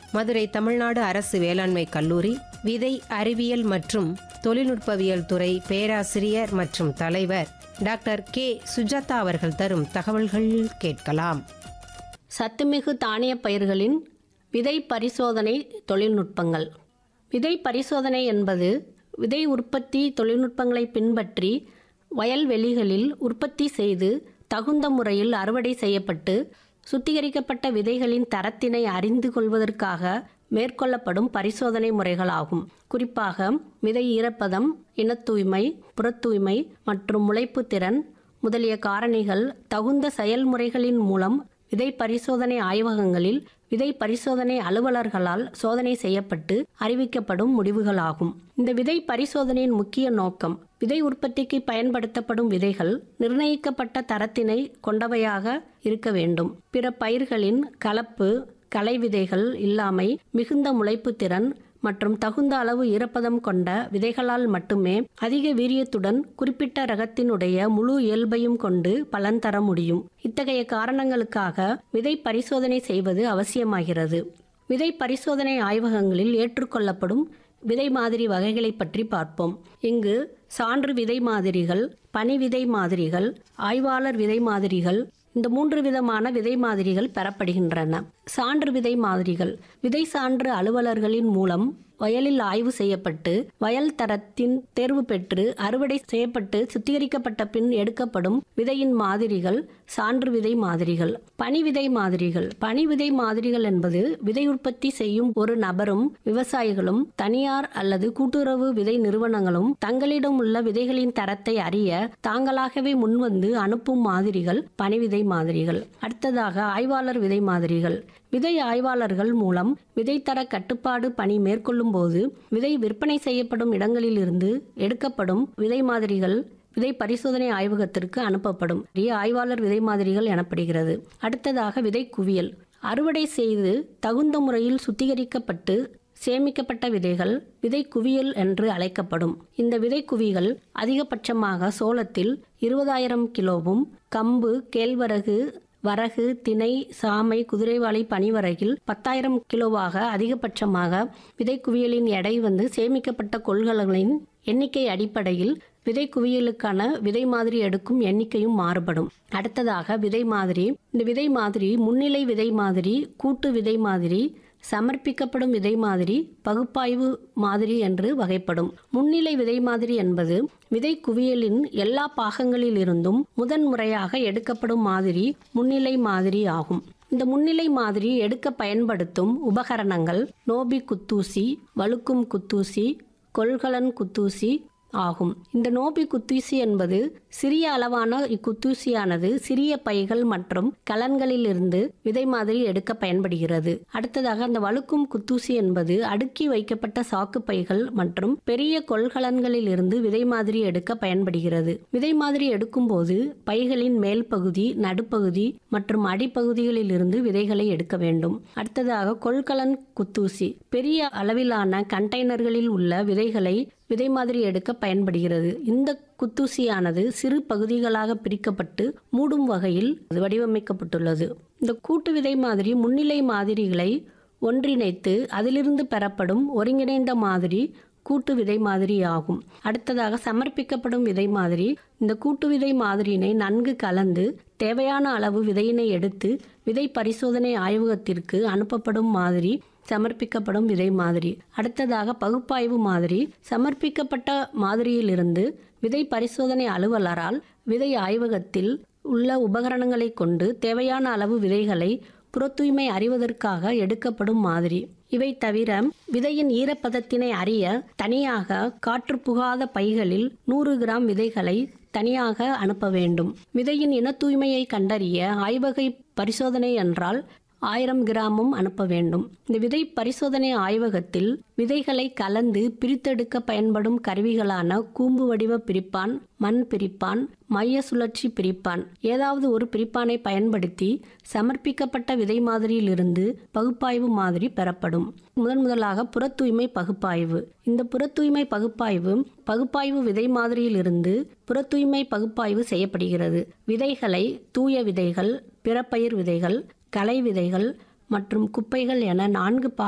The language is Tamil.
மதுரை தமிழ்நாடு அரசு வேளாண்மை கல்லூரி விதை அறிவியல் மற்றும் தொழில்நுட்பவியல் துறை பேராசிரியர் மற்றும் தலைவர் டாக்டர் கே சுஜாதா அவர்கள் தரும் தகவல்கள் கேட்கலாம் சத்துமிகு தானிய பயிர்களின் விதை பரிசோதனை தொழில்நுட்பங்கள் விதை பரிசோதனை என்பது விதை உற்பத்தி தொழில்நுட்பங்களை பின்பற்றி வயல்வெளிகளில் உற்பத்தி செய்து தகுந்த முறையில் அறுவடை செய்யப்பட்டு சுத்திகரிக்கப்பட்ட விதைகளின் தரத்தினை அறிந்து கொள்வதற்காக மேற்கொள்ளப்படும் பரிசோதனை முறைகளாகும் குறிப்பாக விதை ஈரப்பதம் இனத்தூய்மை புறத்தூய்மை மற்றும் முளைப்பு திறன் முதலிய காரணிகள் தகுந்த செயல்முறைகளின் மூலம் விதை பரிசோதனை ஆய்வகங்களில் விதை பரிசோதனை அலுவலர்களால் சோதனை செய்யப்பட்டு அறிவிக்கப்படும் முடிவுகளாகும் இந்த விதை பரிசோதனையின் முக்கிய நோக்கம் விதை உற்பத்திக்கு பயன்படுத்தப்படும் விதைகள் நிர்ணயிக்கப்பட்ட தரத்தினை கொண்டவையாக இருக்க வேண்டும் பிற பயிர்களின் கலப்பு களை விதைகள் இல்லாமை மிகுந்த முளைப்பு திறன் மற்றும் தகுந்த அளவு ஈரப்பதம் கொண்ட விதைகளால் மட்டுமே அதிக வீரியத்துடன் குறிப்பிட்ட ரகத்தினுடைய முழு இயல்பையும் கொண்டு பலன் தர முடியும் இத்தகைய காரணங்களுக்காக விதை பரிசோதனை செய்வது அவசியமாகிறது விதை பரிசோதனை ஆய்வகங்களில் ஏற்றுக்கொள்ளப்படும் விதை மாதிரி வகைகளை பற்றி பார்ப்போம் இங்கு சான்று விதை மாதிரிகள் பனி விதை மாதிரிகள் ஆய்வாளர் விதை மாதிரிகள் இந்த மூன்று விதமான விதை மாதிரிகள் பெறப்படுகின்றன சான்று விதை மாதிரிகள் விதை சான்று அலுவலர்களின் மூலம் வயலில் ஆய்வு செய்யப்பட்டு வயல் தரத்தின் தேர்வு பெற்று அறுவடை செய்யப்பட்டு சுத்திகரிக்கப்பட்ட பின் எடுக்கப்படும் விதையின் மாதிரிகள் சான்று விதை மாதிரிகள் பனி விதை மாதிரிகள் பனி விதை மாதிரிகள் என்பது விதை உற்பத்தி செய்யும் ஒரு நபரும் விவசாயிகளும் தனியார் அல்லது கூட்டுறவு விதை நிறுவனங்களும் தங்களிடம் உள்ள விதைகளின் தரத்தை அறிய தாங்களாகவே முன்வந்து அனுப்பும் மாதிரிகள் பனிவிதை மாதிரிகள் அடுத்ததாக ஆய்வாளர் விதை மாதிரிகள் விதை ஆய்வாளர்கள் மூலம் விதைத்தர கட்டுப்பாடு பணி மேற்கொள்ளும் போது விதை விற்பனை செய்யப்படும் இடங்களிலிருந்து எடுக்கப்படும் விதை மாதிரிகள் விதை பரிசோதனை ஆய்வகத்திற்கு அனுப்பப்படும் ஆய்வாளர் விதை மாதிரிகள் எனப்படுகிறது அடுத்ததாக விதை குவியல் அறுவடை செய்து தகுந்த முறையில் சுத்திகரிக்கப்பட்டு சேமிக்கப்பட்ட விதைகள் விதை குவியல் என்று அழைக்கப்படும் இந்த விதை குவிகள் அதிகபட்சமாக சோளத்தில் இருபதாயிரம் கிலோவும் கம்பு கேழ்வரகு வரகு திணை சாமை குதிரைவாளி பனிவரகில் பத்தாயிரம் கிலோவாக அதிகபட்சமாக விதை குவியலின் எடை வந்து சேமிக்கப்பட்ட கொள்கலங்களின் எண்ணிக்கை அடிப்படையில் விதை குவியலுக்கான விதை மாதிரி எடுக்கும் எண்ணிக்கையும் மாறுபடும் அடுத்ததாக விதை மாதிரி இந்த விதை மாதிரி முன்னிலை விதை மாதிரி கூட்டு விதை மாதிரி சமர்ப்பிக்கப்படும் விதை மாதிரி பகுப்பாய்வு மாதிரி என்று வகைப்படும் முன்னிலை விதை மாதிரி என்பது விதை குவியலின் எல்லா பாகங்களில் இருந்தும் முதன் முறையாக எடுக்கப்படும் மாதிரி முன்னிலை மாதிரி ஆகும் இந்த முன்னிலை மாதிரி எடுக்க பயன்படுத்தும் உபகரணங்கள் நோபி குத்தூசி வழுக்கும் குத்தூசி கொள்கலன் குத்தூசி ஆகும் இந்த நோபி குத்தூசி என்பது சிறிய அளவான இக்குத்தூசியானது சிறிய பைகள் மற்றும் கலன்களிலிருந்து விதை மாதிரி எடுக்க பயன்படுகிறது அடுத்ததாக அந்த வழுக்கும் குத்தூசி என்பது அடுக்கி வைக்கப்பட்ட சாக்கு பைகள் மற்றும் பெரிய கொள்கலன்களில் இருந்து விதை மாதிரி எடுக்க பயன்படுகிறது விதை மாதிரி எடுக்கும் போது பைகளின் மேல் பகுதி நடுப்பகுதி மற்றும் அடிப்பகுதிகளில் இருந்து விதைகளை எடுக்க வேண்டும் அடுத்ததாக கொள்கலன் குத்தூசி பெரிய அளவிலான கண்டெய்னர்களில் உள்ள விதைகளை விதை மாதிரி எடுக்க பயன்படுகிறது இந்த குத்தூசியானது சிறு பகுதிகளாக பிரிக்கப்பட்டு மூடும் வகையில் வடிவமைக்கப்பட்டுள்ளது இந்த கூட்டு விதை மாதிரி முன்னிலை மாதிரிகளை ஒன்றிணைத்து அதிலிருந்து பெறப்படும் ஒருங்கிணைந்த மாதிரி கூட்டு விதை மாதிரி ஆகும் அடுத்ததாக சமர்ப்பிக்கப்படும் விதை மாதிரி இந்த கூட்டு விதை மாதிரியினை நன்கு கலந்து தேவையான அளவு விதையினை எடுத்து விதை பரிசோதனை ஆய்வகத்திற்கு அனுப்பப்படும் மாதிரி சமர்ப்பிக்கப்படும் விதை மாதிரி அடுத்ததாக பகுப்பாய்வு மாதிரி சமர்ப்பிக்கப்பட்ட மாதிரியிலிருந்து விதை பரிசோதனை அலுவலரால் விதை ஆய்வகத்தில் உள்ள உபகரணங்களை கொண்டு தேவையான அளவு விதைகளை புறத்தூய்மை அறிவதற்காக எடுக்கப்படும் மாதிரி இவை தவிர விதையின் ஈரப்பதத்தினை அறிய தனியாக காற்று புகாத பைகளில் நூறு கிராம் விதைகளை தனியாக அனுப்ப வேண்டும் விதையின் இன தூய்மையை கண்டறிய ஆய்வகை பரிசோதனை என்றால் ஆயிரம் கிராமும் அனுப்ப வேண்டும் இந்த விதை பரிசோதனை ஆய்வகத்தில் விதைகளை கலந்து பிரித்தெடுக்க பயன்படும் கருவிகளான கூம்பு வடிவ பிரிப்பான் மண் பிரிப்பான் மைய சுழற்சி பிரிப்பான் ஏதாவது ஒரு பிரிப்பானை பயன்படுத்தி சமர்ப்பிக்கப்பட்ட விதை மாதிரியிலிருந்து பகுப்பாய்வு மாதிரி பெறப்படும் முதன் முதலாக புறத்தூய்மை பகுப்பாய்வு இந்த புறத்தூய்மை பகுப்பாய்வு பகுப்பாய்வு விதை மாதிரியிலிருந்து புறத்தூய்மை பகுப்பாய்வு செய்யப்படுகிறது விதைகளை தூய விதைகள் பிறப்பயிர் விதைகள் களை விதைகள் மற்றும் குப்பைகள் என நான்கு